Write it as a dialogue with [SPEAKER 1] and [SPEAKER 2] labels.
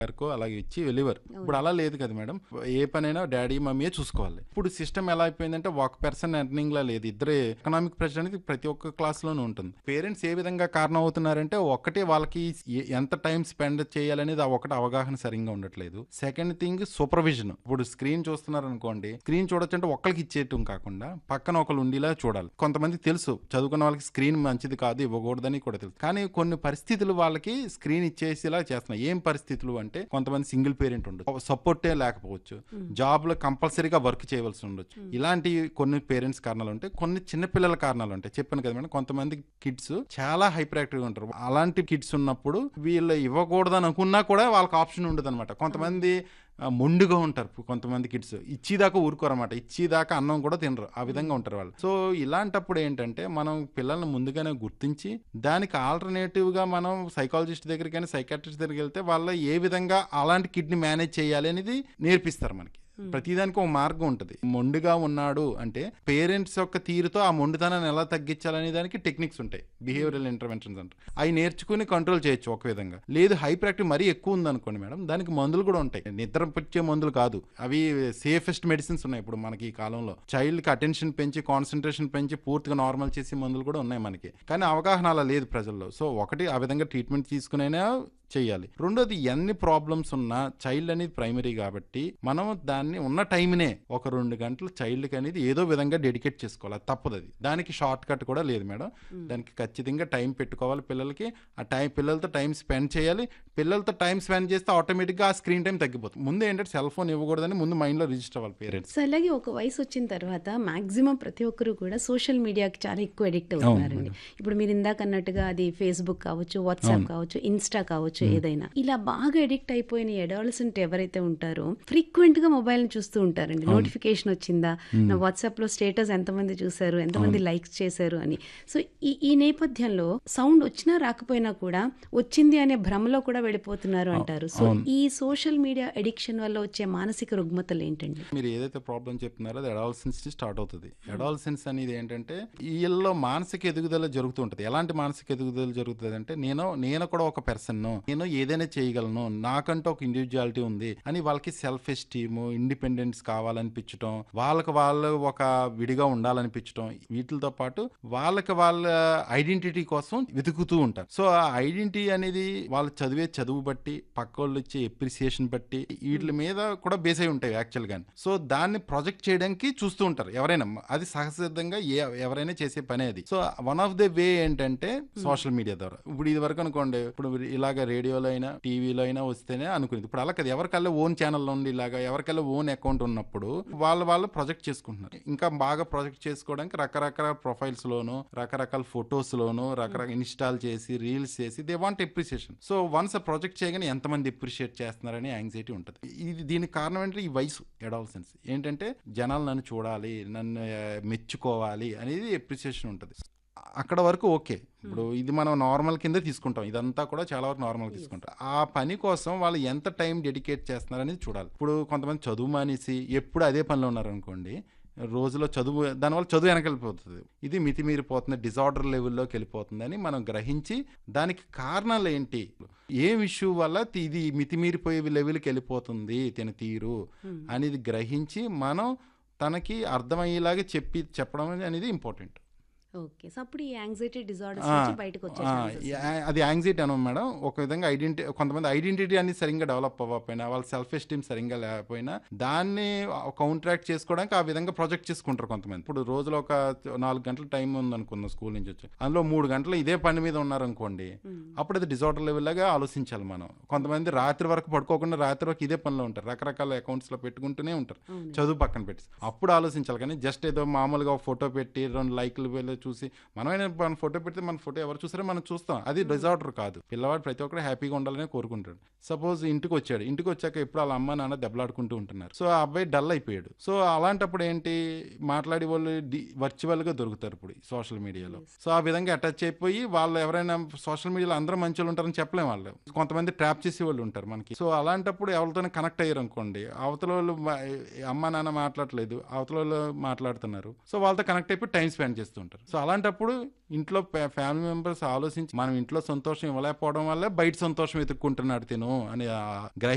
[SPEAKER 1] వరకు అలాగే ఇచ్చి వెళ్ళేవారు ఇప్పుడు అలా లేదు కదా మేడం ఏ పనైనా డాడీ మమ్మీయే చూసుకోవాలి ఇప్పుడు సిస్టమ్ ఎలా అయిపోయిందంటే ఒక పర్సన్ ఎర్నింగ్ లా లేదు ఇద్దరే ఎకనామిక్ ప్రెషర్ అనేది ప్రతి ఒక్క క్లాస్ లోనూ ఉంటుంది పేరెంట్స్ ఏ విధంగా కారణం అవుతున్నారంటే ఒకటే వాళ్ళకి ఏ- ఎంత టైం స్పెండ్ చేయాలనేది ఆ ఒకటి అవగాహన సరిగ్గా ఉండట్లేదు సెకండ్ థింగ్ సూపర్విజన్ ఇప్పుడు స్క్రీన్ చూస్తున్నారు అనుకోండి స్క్రీన్ చూడొచ్చు అంటే ఒక్కరికి ఇచ్చేయటం కాకుండా పక్కన ఒకరు ఉండేలా చూడాలి కొంతమంది తెలుసు చదువుకున్న వాళ్ళకి స్క్రీన్ మంచిది కాదు ఇవ్వకూడదని కూడా తెలుసు కానీ కొన్ని పరిస్థితులు వాళ్ళకి స్క్రీన్ ఇచ్చేసేలా చేస్తున్నాయి ఏం పరిస్థితులు అంటే కొంతమంది సింగిల్ పేరెంట్ ఉండొచ్చు సపోర్టే లేకపోవచ్చు జాబ్ లో కంపల్సరీగా వర్క్ చేయవలసి ఉండొచ్చు ఇలాంటి కొన్ని పేరెంట్స్ కారణాలు ఉంటాయి కొన్ని చిన్నపిల్లల కారణాలు ఉంటాయి చెప్పాను కదా మేడం కొంతమంది కిడ్స్ చాలా హైపర్ యాక్టివ్ ఉంటారు అలాంటి కిడ్స్ ఉన్నప్పుడు వీళ్ళు ఇవ్వకూడదు అనుకున్నా కూడా వాళ్ళకి ఆప్షన్ ఉండదు అనమాట కొంతమంది ఆ, మొండిగా ఉంటారు కొంతమంది కిడ్స్ ఇచ్చిదాకా ఊరుకోరన్నమాట ఇచ్చిదాకా అన్నం కూడా తినరు ఆ విధంగా ఉంటారు వాళ్ళు సో ఇలాంటప్పుడు ఏంటంటే మనం పిల్లల్ని ముందుగానే గుర్తించి దానికి ఆల్టర్నేటివ్ గా మనం సైకాలజిస్ట్ దగ్గరికి కానీ సైకాట్రిస్ట్ దగ్గరికి వెళ్తే వాళ్ళ ఏ విధంగా అలాంటి కిడ్ని మేనేజ్ చేయాలి అనేది నేర్పిస్తారు మనకి ప్రతిదానికి ఒక మార్గం ఉంటుంది మొండిగా ఉన్నాడు అంటే పేరెంట్స్ యొక్క తీరుతో ఆ మొండితనాన్ని ఎలా తగ్గించాలనే దానికి టెక్నిక్స్ ఉంటాయి బిహేవియరల్ ఇంటర్వెన్షన్స్ అంటారు అవి నేర్చుకుని కంట్రోల్ చేయొచ్చు ఒక విధంగా లేదు హైపర్ యాక్టివ్ మరీ ఎక్కువ ఉందనుకోండి మేడం దానికి మందులు కూడా ఉంటాయి నిద్ర పుచ్చే మందులు కాదు అవి సేఫెస్ట్ మెడిసిన్స్ ఉన్నాయి ఇప్పుడు మనకి ఈ కాలంలో చైల్డ్ కి అటెన్షన్ పెంచి కాన్సన్ట్రేషన్ పెంచి పూర్తిగా నార్మల్ చేసే మందులు కూడా ఉన్నాయి మనకి కానీ అవగాహన అలా లేదు ప్రజల్లో సో ఒకటి ఆ విధంగా ట్రీట్మెంట్ తీసుకునైనా చేయాలి రెండోది ఎన్ని ప్రాబ్లమ్స్ ఉన్నా చైల్డ్ అనేది ప్రైమరీ కాబట్టి మనం దాన్ని ఉన్న టైంనే ఒక రెండు గంటలు చైల్డ్కి అనేది ఏదో విధంగా డెడికేట్ చేసుకోవాలి అది తప్పదు అది దానికి షార్ట్ కట్ కూడా లేదు మేడం దానికి ఖచ్చితంగా టైం పెట్టుకోవాలి పిల్లలకి ఆ టైం పిల్లలతో టైం స్పెండ్ చేయాలి పిల్లలతో టైం స్పెండ్ చేస్తే ఆటోమేటిక్గా ఆ స్క్రీన్ టైం తగ్గిపోతుంది ముందు ఏంటంటే సెల్ ఫోన్ ఇవ్వకూడదని ముందు మైండ్లో రిజిస్టర్ అవ్వాలి పేరెంట్స్
[SPEAKER 2] సో అలాగే ఒక వయసు వచ్చిన తర్వాత మాక్సిమం ప్రతి ఒక్కరు కూడా సోషల్ మీడియాకి చాలా ఎక్కువ అడిక్ట్ అవుతున్నారండి ఇప్పుడు మీరు ఇందాక అన్నట్టుగా అది ఫేస్బుక్ కావచ్చు వాట్సాప్ కావచ్చు ఇన్స్టా కావచ్చు ఏదైనా ఇలా బాగా అడిక్ట్ అయిపోయిన అడాలసెంట్ ఎవరైతే ఉంటారో ఫ్రీక్వెంట్ గా మొబైల్ చూస్తూ ఉంటారండి నోటిఫికేషన్ వచ్చిందా నా వాట్సాప్ లో స్టేటస్ ఎంతమంది చూసారు ఎంతమంది లైక్స్ చేశారు అని సో ఈ ఈ నేపథ్యంలో సౌండ్ వచ్చినా రాకపోయినా కూడా వచ్చింది అనే భ్రమలో కూడా వెళ్ళిపోతున్నారు అంటారు సో ఈ సోషల్ మీడియా అడిక్షన్ వల్ల వచ్చే మానసిక రుగ్మతలు ఏంటండి
[SPEAKER 1] మీరు ఏదైతే ప్రాబ్లం చెప్తున్నారో అది అడాల్సెన్స్ స్టార్ట్ అవుతుంది అడాల్సెన్స్ అనేది ఏంటంటే వీళ్ళలో మానసిక ఎదుగుదల జరుగుతూ ఉంటుంది ఎలాంటి మానసిక ఎదుగుదల జరుగుతుంది అంటే నేను నేను కూడా ఒక పర్సన్ నేను ఏదైనా చేయగలను నాకంటూ ఒక ఇండివిజువాలిటీ ఉంది అని వాళ్ళకి సెల్ఫ్ ఎస్టీమ్ ఇండిపెండెన్స్ కావాలనిపించడం వాళ్ళకి వాళ్ళు ఒక విడిగా ఉండాలనిపించడం వీటితో పాటు వాళ్ళకి వాళ్ళ ఐడెంటిటీ కోసం వెతుకుతూ ఉంటారు సో ఆ ఐడెంటిటీ అనేది వాళ్ళు చదివే చదువు బట్టి పక్క వాళ్ళు ఇచ్చే ఎప్రిసియేషన్ బట్టి వీటి మీద కూడా బేస్ అయి ఉంటాయి యాక్చువల్ గా సో దాన్ని ప్రొజెక్ట్ చేయడానికి చూస్తూ ఉంటారు ఎవరైనా అది సహసిద్ధంగా ఏ- ఎవరైనా చేసే పని అది so one of the way ఏంటంటే సోషల్ మీడియా ద్వారా ఇప్పుడు ఇది వరకు అనుకోండి ఇప్పుడు ఇలాగ రేడియోలో అయినా టీవీలో అయినా వస్తేనే అనుకునేది ఇప్పుడు అలా కదా ఎవరికల్లా ఓన్ ఛానల్ ఉండి ఇలాగా ఎవరికల్లా ఓన్ అకౌంట్ ఉన్నప్పుడు వాళ్ళు వాళ్ళు ప్రొజెక్ట్ చేసుకుంటున్నారు ఇంకా బాగా ప్రొజెక్ట్ చేసుకోవడానికి రకరకాల ప్రొఫైల్స్ లోను రకరకాల ఫొటోస్ లోను రకరకాల ఇన్స్టాల్ చేసి రీల్స్ చేసి they want appreciation so once project చేయగానే ఎంతమంది ఎప్రిషియేట్ చేస్తున్నారని యాంగ్జైటీ ఉంటుంది ఇది దీనికి కారణం ఏంటంటే ఈ వయసు ఎడాల్సెన్స్ ఏంటంటే జనాలు నన్ను చూడాలి నన్ను ఆ, మెచ్చుకోవాలి అనేది ఎప్రిసియేషన్ ఉంటుంది అక్కడ వరకు ఓకే ఇప్పుడు ఇది మనం నార్మల్ కింద తీసుకుంటాం ఇదంతా కూడా చాలా వరకు నార్మల్ తీసుకుంటాం ఆ పని కోసం వాళ్ళు ఎంత టైం డెడికేట్ చేస్తున్నారు అనేది చూడాలి ఇప్పుడు కొంతమంది చదువు మానేసి ఎప్పుడు అదే పనిలో ఉన్నారు అనుకోండి రోజులో చదువు దానివల్ల చదువు వెనకెళ్ళిపోతుంది ఇది మితిమీరిపోతుంది డిజార్డర్ లెవెల్లోకి వెళ్ళిపోతుందని మనం గ్రహించి దానికి కారణాలు ఏంటి ఏం ఇష్యూ వల్ల తి- ఇది మితిమీరిపోయే లెవెల్కి వెళ్ళిపోతుంది తిన తీరు అనేది గ్రహించి మనం తనకి అర్థమయ్యేలాగా చెప్పి చెప్పడం అనేది ఇంపార్టెంట్
[SPEAKER 2] ఓకే సో అప్పుడు ఈ యాంగ్జైటీ డిజార్డర్స్
[SPEAKER 1] ఆ,
[SPEAKER 2] నుంచి బయటకు వచ్చే
[SPEAKER 1] ఆ,
[SPEAKER 2] chances
[SPEAKER 1] యా- అది యాంగ్జైటీ అను మేడం ఒక విధంగా ఐడెంటి కొంతమంది ఐడెంటిటీ అనేది సరిగ్గా డెవలప్ అవ్వకపోయినా వాళ్ళ సెల్ఫ్ ఎస్టీమ్ సరిగ్గా లేకపోయినా దాన్ని కౌంట్రాక్ట్ చేసుకోవడానికి ఆ విధంగా ప్రొజెక్ట్ చేసుకుంటారు కొంతమంది ఇప్పుడు రోజులో ఒక నాలుగు గంటల టైం ఉంది అనుకుందాం స్కూల్ నుంచి వచ్చి అందులో మూడు గంటలు ఇదే పని మీద ఉన్నారనుకోండి అప్పుడు అది డిజార్డర్ లెవెల్ లాగా ఆలోచించాలి మనం కొంతమంది రాత్రి వరకు పడుకోకుండా రాత్రి వరకు ఇదే పనిలో ఉంటారు రకరకాల అకౌంట్స్ లో పెట్టుకుంటూనే ఉంటారు చదువు పక్కన పెట్టి అప్పుడు ఆలోచించాలి కానీ జస్ట్ ఏదో మామూలుగా ఫోటో పెట్టి రెండు లైక్లు వెళ్ళి చూసి మనమైనా మన ఫోటో పెడితే మన ఫోటో ఎవరు చూసారో మనం చూస్తాం అది డిజార్డర్ కాదు పిల్లవాడు ప్రతి ఒక్కరు హ్యాపీగా ఉండాలని కోరుకుంటాడు సపోజ్ ఇంటికి వచ్చాడు ఇంటికి వచ్చాక ఎప్పుడు వాళ్ళ అమ్మ నాన్న దెబ్బలాడుకుంటూ ఉంటున్నారు సో ఆ అబ్బాయి డల్ అయిపోయాడు సో అలాంటప్పుడు ఏంటి మాట్లాడే వాళ్ళు వర్చువల్ గా దొరుకుతారు ఇప్పుడు సోషల్ మీడియాలో సో ఆ విధంగా అటాచ్ అయిపోయి వాళ్ళు ఎవరైనా సోషల్ మీడియాలో అందరూ మంచి వాళ్ళు ఉంటారని చెప్పలేం వాళ్ళు కొంతమంది ట్రాప్ చేసే వాళ్ళు ఉంటారు మనకి సో అలాంటప్పుడు ఎవరితోనే కనెక్ట్ అయ్యారు అనుకోండి అవతల వాళ్ళు మా- అమ్మ నాన్న మాట్లాడలేదు అవతల వాళ్ళు మాట్లాడుతున్నారు సో వాళ్ళతో కనెక్ట్ అయిపోయి టైం స్పెండ్ చేస్తుంటారు సో అలాంటప్పుడు ఇంట్లో ఫ్యామిలీ మెంబర్స్ ఆలోచించి మనం ఇంట్లో సంతోషం ఇవ్వలేకపోవడం వల్ల బయట సంతోషం వెతుక్కుంటున్నాడు తిను అని ఆ గ్రహి